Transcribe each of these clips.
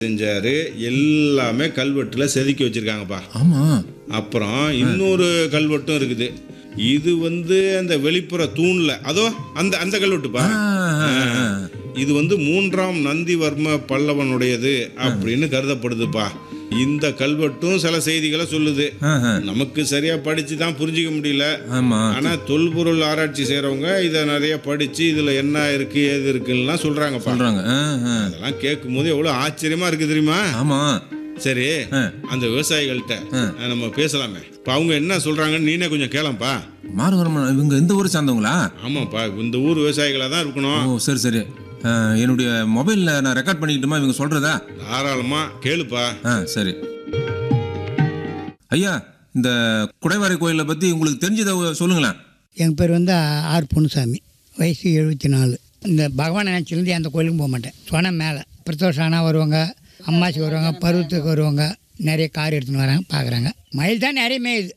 செஞ்சாரு எல்லாமே கல்வெட்டுல செதுக்கி வச்சிருக்காங்கப்பா ஆமா அப்புறம் இன்னொரு கல்வெட்டும் இருக்குது இது வந்து அந்த வெளிப்புற தூண்ல அதோ அந்த அந்த கல்வெட்டுப்பா ஆ, ஆ, ஆ. இது வந்து மூன்றாம் நந்திவர்ம பல்லவனுடையது அப்படின்னு கருதப்படுதுப்பா இந்த கல்வெட்டும் சில செய்திகளை சொல்லுது ஆ, ஆ. நமக்கு சரியா படிச்சு தான் புரிஞ்சிக்க முடியல ஆமா ஆனா தொல்பொருள் ஆராய்ச்சி செய்றவங்க இதை நிறைய படிச்சு இதுல என்ன இருக்கு ஏது இருக்குன்னுலாம் சொல்றாங்கப்பா சொல்றாங்க ஆ, ஆ. அதெல்லாம் கேட்கும் போது எவ்வளவு ஆச்சரியமா இருக்கு தெரியுமா ஆமா சரி ஆ. அந்த விவசாயிகள்கிட்ட அஹ், நம்ம பேசலாமே இப்போ அவங்க என்ன சொல்றாங்கன்னு நீனே கொஞ்சம் கேளப்பா மாறுவரமன் இவங்க எந்த ஊரை சார்ந்தவங்களா ஆமாப்பா இந்த ஊர் விவசாயிகளா தான் இருக்கணும் ஓ சரி சரி ஆ, என்னுடைய மொபைல்ல நான் ரெக்கார்ட் பண்ணிக்கிட்டுமா இவங்க சொல்றதா தாராளமா கேளுப்பா ஆ சரி ஐயா இந்த குடைவாரை கோயிலை பத்தி உங்களுக்கு தெரிஞ்சதை சொல்லுங்களேன் எங்கள் பேர் வந்து ஆர் பொன்னுசாமி வயசு எழுபத்தி நாலு இந்த பகவான் நினச்சிலேருந்து எந்த கோயிலுக்கும் போக மாட்டேன் சொன்ன மேலே பிரதோஷம் ஆனால் வருவாங்க அம்மாச்சி வருவாங்க பருவத்துக்கு வருவாங்க நிறைய கார் எடுத்துன்னு வராங்க பார்க்குறாங்க மயில் தான் நிறைய மேயுது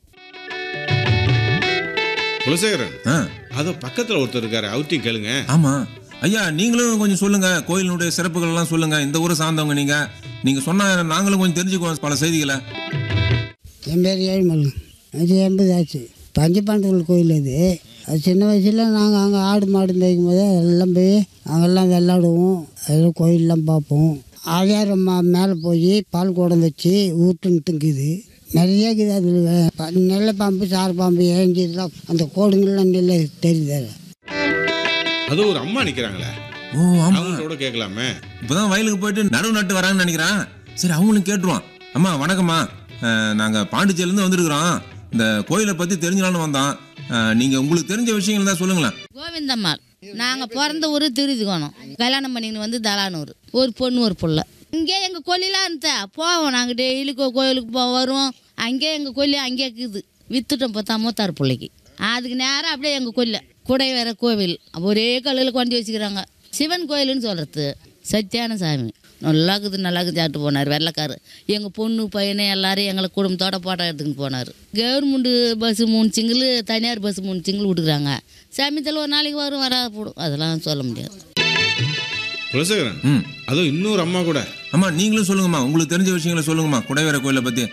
குலசேகரன் ஆ அதோ பக்கத்துல ஒருத்தர் இருக்காரு அவர்த்தையும் கேளுங்க ஆமா ஐயா நீங்களும் கொஞ்சம் சொல்லுங்க கோயிலினுடைய சிறப்புகள் எல்லாம் சொல்லுங்க இந்த ஊரை சார்ந்தவங்க நீங்க நீங்க சொன்னா நாங்களும் கொஞ்சம் தெரிஞ்சுக்குவோம் பல செய்திகளை என் பேர் ஏழுமலை அது எண்பது ஆச்சு பஞ்சபாண்டவர்கள் கோயில் அது அது சின்ன வயசில் நாங்கள் அங்கே ஆடு மாடு மேய்க்கும் போது எல்லாம் போய் அங்கெல்லாம் விளாடுவோம் அதெல்லாம் கோயிலெலாம் பார்ப்போம் ஆதாரம் மேலே போய் பால் குடம் வச்சு ஊட்டுன்னு இருக்குது நிறைய இருக்குது அது நெல்லை பாம்பு சாறு பாம்பு ஏஞ்சதுலாம் அந்த கோடுங்கள்லாம் நெல்லை தெரியுது அது ஒரு அம்மா நிக்கிறாங்களே ஓ ஆமா அவங்களோட கேட்கலாமே இப்பதான் வயலுக்கு போயிட்டு நடுவு நட்டு வராங்கன்னு நினைக்கிறேன் சரி அவங்களும் கேட்டுருவோம் அம்மா வணக்கம்மா அஹ், நாங்க பாண்டிச்சேரிலேருந்து வந்திருக்கிறோம் இந்த கோயிலை பத்தி தெரிஞ்சுக்கலான்னு வந்தோம் அஹ், நீங்க உங்களுக்கு தெரிஞ்ச விஷயங்கள் தான் சொல்லுங்களேன் கோவிந்தம்மாள் நாங்கள் பிறந்த ஊர் திருதிக்கோணம் கல்யாணம் பண்ணின்னு வந்து தலானூர் ஒரு பொண்ணு ஒரு புள்ள இங்கே எங்கள் கொல்லிலாம் இருந்தா போவோம் நாங்கள் டெய்லி கோ கோயிலுக்கு போ வருவோம் அங்கே எங்கள் கொல்லி அங்கே இருக்குது வித்துட்டோம் பார்த்தா மூத்தார் பிள்ளைக்கு அதுக்கு நேரம் அப்படியே எங்கள் கொல்ல குடை வேற கோவில் ஒரே கல்லில் கொண்டு வச்சுக்கிறாங்க சிவன் கோயிலுன்னு சொல்கிறது சத்தியான சாமி நல்லா இருக்குது நல்லா இருக்குது சாப்பிட்டு போனார் வெள்ளைக்காரு எங்கள் பொண்ணு பையனை எல்லாரும் எங்களை குடும்பத்தோட போட்டோ எடுத்துக்கிட்டு போனார் கவர்மெண்ட்டு பஸ்ஸு மூணு சிங்கிள் தனியார் பஸ் மூணு சிங்கிள் விட்டுக்கிறாங்க சமயத்தில் ஒரு நாளைக்கு வரும் வராது போடும் அதெல்லாம் சொல்ல முடியாது குலசேகரன் ம் அதுவும் இன்னொரு அம்மா கூட அம்மா நீங்களும் சொல்லுங்கம்மா உங்களுக்கு தெரிஞ்ச விஷயங்களை சொல்லுங்கம்மா குடைவரை கோயிலை பத்தி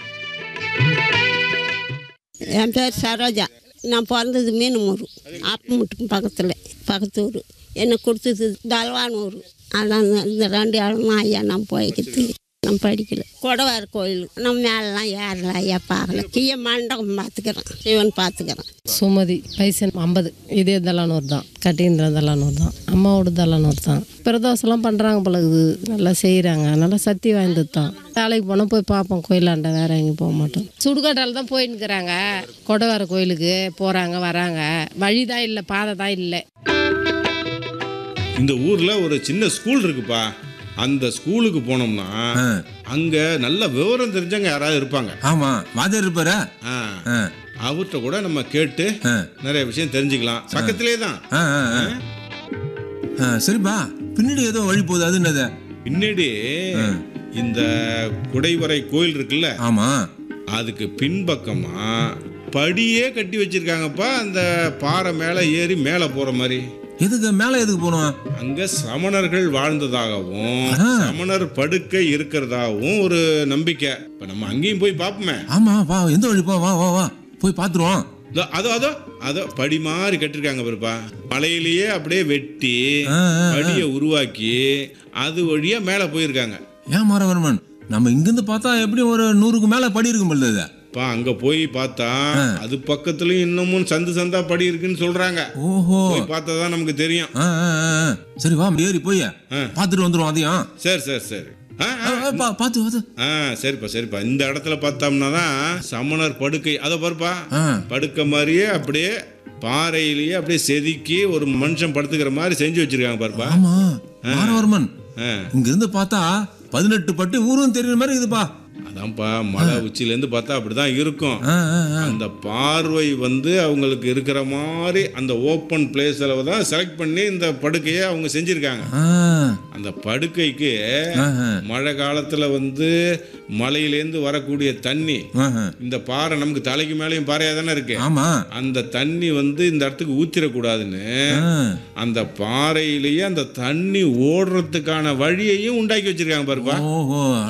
என் பேர் சரோஜா நான் பிறந்தது மீனமூர் ஆப்பமுட்டுக்கும் பக்கத்தில் பக்கத்து ஊர் என்னை கொடுத்தது தல்வானூர் அதான் இந்த ரெண்டு இடமும் ஐயா நான் போய்க்கிறது நான் படிக்கல கொடவார் கோயில் நம்ம மேலெலாம் ஏறல ஐயா பார்க்கல கீழே மண்டபம் பார்த்துக்கிறேன் சிவன் பார்த்துக்கிறேன் சுமதி வயசு ஐம்பது இதே தலானூர் தான் கட்டீந்திர தலானூர் தான் அம்மாவோட தலானூர் தான் பிரதோஷம்லாம் பண்ணுறாங்க பழகுது நல்லா செய்கிறாங்க நல்லா சக்தி வாய்ந்தது தான் வேலைக்கு போனால் போய் பார்ப்போம் கோயிலாண்ட வேற எங்கேயும் போக மாட்டோம் சுடுகாட்டால் தான் போயின்னுக்குறாங்க கொடவார கோயிலுக்கு போகிறாங்க வராங்க வழி தான் இல்லை பாதை தான் இல்லை இந்த ஊர்ல ஒரு சின்ன ஸ்கூல் இருக்குப்பா அந்த ஸ்கூலுக்கு போனோம்னா ஆ. அங்க நல்ல விவரம் தெரிஞ்சவங்க யாராவது இருப்பாங்க ஆமா வாத்தியார் இருப்பாரா ஆ, ஆ அவர்கிட்ட கூட நம்ம கேட்டு ஆ. நிறைய விஷயம் தெரிஞ்சுக்கலாம் பக்கத்திலே தான் ஆ, ஆ, ஆ. ஆ, சரிப்பா பின்னாடி ஏதோ வழி போகுது அது என்னது பின்னாடி இந்த குடைவரை கோயில் இருக்குல்ல ஆமா அதுக்கு பின்பக்கமா படியே கட்டி வச்சிருக்காங்கப்பா அந்த பாறை மேலே ஏறி மேலே போற மாதிரி எதுக்கு மேல எதுக்கு போகணும் அங்க சமணர்கள் வாழ்ந்ததாகவும் ஆ. சமணர் படுக்கை இருக்கிறதாகவும் ஒரு நம்பிக்கை இப்ப நம்ம அங்கேயும் போய் பார்ப்போமே ஆமா வா எந்த வழி போ வா வா வா போய் பார்த்துருவோம் இதோ, அதோ அதோ அதோ படி மாதிரி கட்டிருக்காங்க பாருப்பா மலையிலேயே அப்படியே வெட்டி ஆ, ஆ, ஆ. படியை உருவாக்கி அது வழியா மேலே போயிருக்காங்க ஏன் மாறவர்மன் நம்ம இங்கிருந்து பார்த்தா எப்படி ஒரு நூறுக்கு மேல படி இருக்கும் பொழுது அது பா அங்க போய் பார்த்தா அது பக்கத்துலயும் இன்னமும் சந்து சந்தா படி இருக்குன்னு சொல்றாங்க ஓஹோ போய் பார்த்தா தான் நமக்கு தெரியும் ஆ, ஆ, ஆ, ஆ. சரி வா ஏறி போய் பார்த்துட்டு வந்துருவோம் அதையும் சரி சரி சரி ஆ, ஆ, ஆ, ஆ, பா- பார்த்து பார்த்து ஆ சரிப்பா சரிப்பா இந்த இடத்துல பார்த்தோம்னா தான் சமணர் படுக்கை அதை பாருப்பா ஆ. படுக்கை மாதிரியே அப்படியே பாறையிலேயே அப்படியே செதுக்கி ஒரு மனுஷன் படுத்துக்கிற மாதிரி செஞ்சு வச்சிருக்காங்க பாருப்பா ஆமா மாறவர்மன் ஆ. இங்க இருந்து பார்த்தா பதினெட்டு பட்டு ஊரும் தெரியுற மாதிரி இருக்குதுப்பா அதான்ப்பா மலை உச்சியிலேருந்து பார்த்தா அப்படிதான் இருக்கும் ஆ, ஆ, ஆ. அந்த பார்வை வந்து அவங்களுக்கு இருக்கிற மாதிரி அந்த ஓப்பன் பிளேஸில் தான் செலக்ட் பண்ணி இந்த படுக்கையை அவங்க செஞ்சுருக்காங்க ஆ, அந்த படுக்கைக்கு ஆஹா, மழை காலத்தில் வந்து மலையிலேருந்து வரக்கூடிய தண்ணி ஆஹா. இந்த பாறை நமக்கு தலைக்கு மேலேயும் பாறையாக தானே இருக்கு ஆமா அந்த தண்ணி வந்து இந்த இடத்துக்கு ஊத்திரக்கூடாதுன்னு ஆ. அந்த பாறையிலேயே அந்த தண்ணி ஓடுறதுக்கான வழியையும் உண்டாக்கி வச்சிருக்காங்க பாருப்பா ஓஹோ